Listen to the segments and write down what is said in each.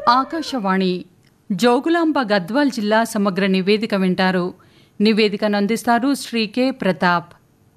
ఆకాశవాణి జోగులాంబ గద్వాల్ జిల్లా సమగ్ర నివేదిక వింటారు నివేదికను అందిస్తారు శ్రీ కె ప్రతాప్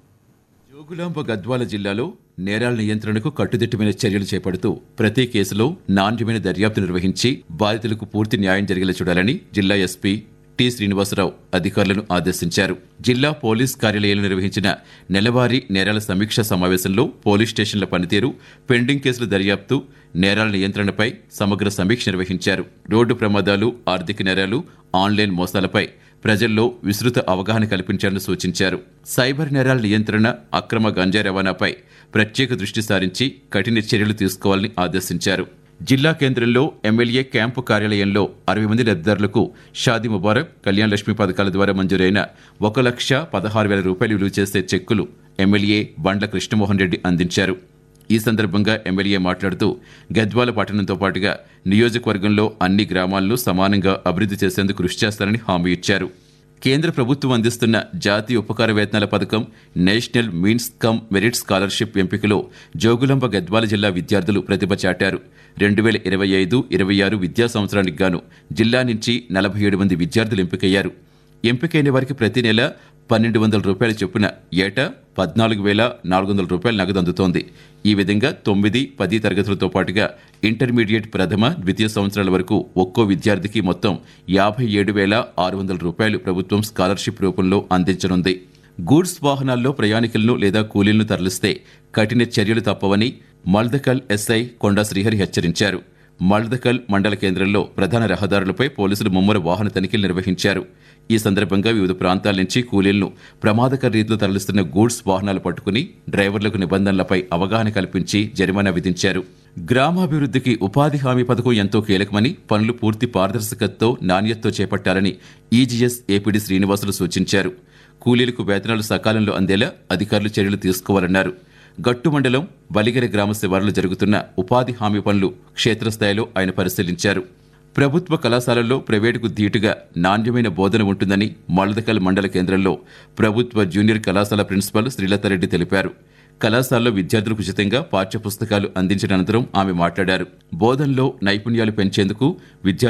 జోగులాంబ గద్వాల జిల్లాలో నేరాల నియంత్రణకు కట్టుదిట్టమైన చర్యలు చేపడుతూ ప్రతి కేసులో నాణ్యమైన దర్యాప్తు నిర్వహించి బాధితులకు పూర్తి న్యాయం జరిగేలా చూడాలని జిల్లా ఎస్పీ టి శ్రీనివాసరావు అధికారులను ఆదేశించారు జిల్లా పోలీస్ కార్యాలయంలో నిర్వహించిన నెలవారీ నేరాల సమీక్ష సమావేశంలో పోలీస్ స్టేషన్ల పనితీరు పెండింగ్ కేసుల దర్యాప్తు నేరాల నియంత్రణపై సమగ్ర సమీక్ష నిర్వహించారు రోడ్డు ప్రమాదాలు ఆర్థిక నేరాలు ఆన్లైన్ మోసాలపై ప్రజల్లో విస్తృత అవగాహన కల్పించాలని సూచించారు సైబర్ నేరాల నియంత్రణ అక్రమ గంజా రవాణాపై ప్రత్యేక దృష్టి సారించి కఠిన చర్యలు తీసుకోవాలని ఆదేశించారు జిల్లా కేంద్రంలో ఎమ్మెల్యే క్యాంపు కార్యాలయంలో అరవై మంది లబ్ధిదారులకు షాదీ ముబారక్ కళ్యాణ్ లక్ష్మి పథకాల ద్వారా మంజూరైన ఒక లక్ష పదహారు వేల రూపాయలు విలువ చేసే చెక్కులు ఎమ్మెల్యే బండ్ల కృష్ణమోహన్ రెడ్డి అందించారు ఈ సందర్భంగా ఎమ్మెల్యే మాట్లాడుతూ గద్వాల పట్టణంతో పాటుగా నియోజకవర్గంలో అన్ని గ్రామాలను సమానంగా అభివృద్ధి చేసేందుకు కృషి చేస్తారని హామీ ఇచ్చారు కేంద్ర ప్రభుత్వం అందిస్తున్న జాతీయ ఉపకార వేతనాల పథకం national means cum merit scholarship ఎంపికలో జోగులాంబ గద్వాల జిల్లా విద్యార్థులు ప్రతిభ చాటారు రెండు వేల ఇరవై ఐదు ఇరవై ఆరు విద్యా సంవత్సరానికి గాను జిల్లా నుంచి నలభై ఏడు మంది విద్యార్థులు ఎంపికయ్యారు ఎంపికైన వారికి ప్రతి నెల పన్నెండు వందల రూపాయల చొప్పున ఏటా పద్నాలుగు వేల నాలుగు వందల రూపాయల నగదు అందుతోంది ఈ విధంగా తొమ్మిది పది తరగతులతో పాటుగా ఇంటర్మీడియట్ ప్రథమ ద్వితీయ సంవత్సరాల వరకు ఒక్కో విద్యార్థికి మొత్తం యాభై ఏడు వేల ఆరు వందల రూపాయలు ప్రభుత్వం స్కాలర్షిప్ రూపంలో అందించనుంది గూడ్స్ వాహనాల్లో ప్రయాణికులను లేదా కూలీలను తరలిస్తే కఠిన చర్యలు తప్పవని మల్దకల్ ఎస్ఐ కొండా శ్రీహరి హెచ్చరించారు మల్దకల్ మండల కేంద్రంలో ప్రధాన రహదారులపై పోలీసులు ముమ్మర వాహన తనిఖీలు నిర్వహించారు ఈ సందర్భంగా వివిధ ప్రాంతాల నుంచి కూలీలను ప్రమాదకర రీతిలో తరలిస్తున్న గూడ్స్ వాహనాలు పట్టుకుని డ్రైవర్లకు నిబంధనలపై అవగాహన కల్పించి జరిమానా విధించారు గ్రామాభివృద్ధికి ఉపాధి హామీ పథకం ఎంతో కీలకమని పనులు పూర్తి పారదర్శకతతో నాణ్యతతో చేపట్టాలని ఈజీఎస్ ఏపీడీ శ్రీనివాసులు సూచించారు కూలీలకు వేతనాలు సకాలంలో అందేలా అధికారులు చర్యలు తీసుకోవాలన్నారు గట్టు మండలం బలిగెర గ్రామ శివారులో జరుగుతున్న ఉపాధి హామీ పనులు క్షేత్రస్థాయిలో ఆయన పరిశీలించారు ప్రభుత్వ కళాశాలల్లో ప్రైవేటుకు ధీటుగా నాణ్యమైన బోధన ఉంటుందని మలదకల్ మండల కేంద్రంలో ప్రభుత్వ జూనియర్ కళాశాల ప్రిన్సిపల్ శ్రీలతారెడ్డి తెలిపారు కళాశాలలో విద్యార్థులకు ఉచితంగా పాఠ్య పుస్తకాలు అందించిన అనంతరం ఆమె మాట్లాడారు బోధనలో నైపుణ్యాలు పెంచేందుకు విద్యార్థులు